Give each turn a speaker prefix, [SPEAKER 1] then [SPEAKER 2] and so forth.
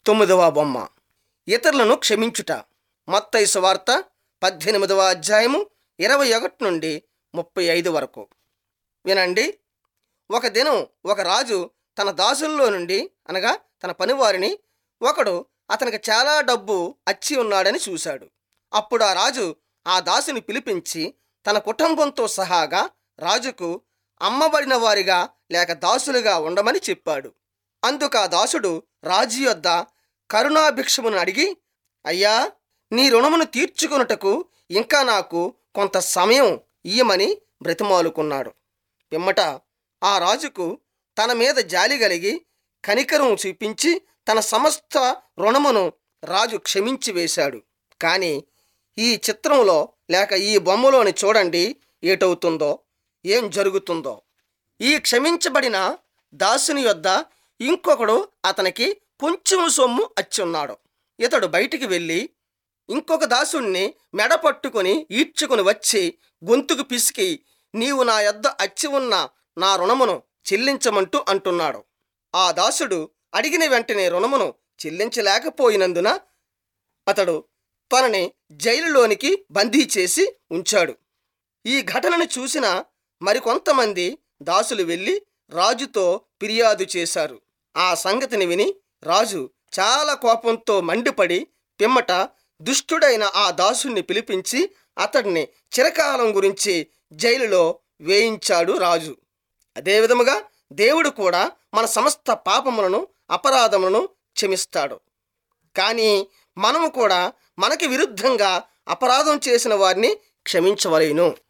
[SPEAKER 1] తొమ్మిదవ బొమ్మ ఇతరులను క్షమించుట మత్తయి సువార్త పద్దెనిమిదవ అధ్యాయము ఇరవై ఒకటి నుండి ముప్పై ఐదు వరకు వినండి ఒక దినం ఒక రాజు తన దాసుల్లో నుండి అనగా తన పనివారిని ఒకడు అతనికి చాలా డబ్బు అచ్చి ఉన్నాడని చూశాడు అప్పుడు ఆ రాజు ఆ దాసుని పిలిపించి తన కుటుంబంతో సహాగా రాజుకు అమ్మబడిన వారిగా లేక దాసులుగా ఉండమని చెప్పాడు అందుకు ఆ దాసుడు రాజు యొద్ద కరుణాభిక్షమును అడిగి అయ్యా నీ రుణమును తీర్చుకొనుటకు ఇంకా నాకు కొంత సమయం ఇయ్యమని బ్రతిమాలుకున్నాడు పిమ్మట ఆ రాజుకు తన మీద జాలి కలిగి కనికరం చూపించి తన సమస్త రుణమును రాజు క్షమించి వేశాడు కానీ ఈ చిత్రంలో లేక ఈ బొమ్మలోని చూడండి ఏటవుతుందో ఏం జరుగుతుందో ఈ క్షమించబడిన దాసుని యొద్ద ఇంకొకడు అతనికి కొంచెం సొమ్ము అచ్చున్నాడు ఇతడు బయటికి వెళ్ళి ఇంకొక దాసుణ్ణి మెడ పట్టుకొని ఈడ్చుకుని వచ్చి గొంతుకు పిసికి నీవు నా యొద్ద అచ్చి ఉన్న నా రుణమును చెల్లించమంటూ అంటున్నాడు ఆ దాసుడు అడిగిన వెంటనే రుణమును చెల్లించలేకపోయినందున అతడు తనని జైలులోనికి బందీ చేసి ఉంచాడు ఈ ఘటనను చూసిన మరికొంతమంది దాసులు వెళ్ళి రాజుతో ఫిర్యాదు చేశారు ఆ సంగతిని విని రాజు చాలా కోపంతో మండిపడి పిమ్మట దుష్టుడైన ఆ దాసుణ్ణి పిలిపించి అతడిని చిరకాలం గురించి జైలులో వేయించాడు రాజు అదేవిధముగా దేవుడు కూడా మన సమస్త పాపములను అపరాధములను క్షమిస్తాడు కానీ మనము కూడా మనకి విరుద్ధంగా అపరాధం చేసిన వారిని క్షమించవలేను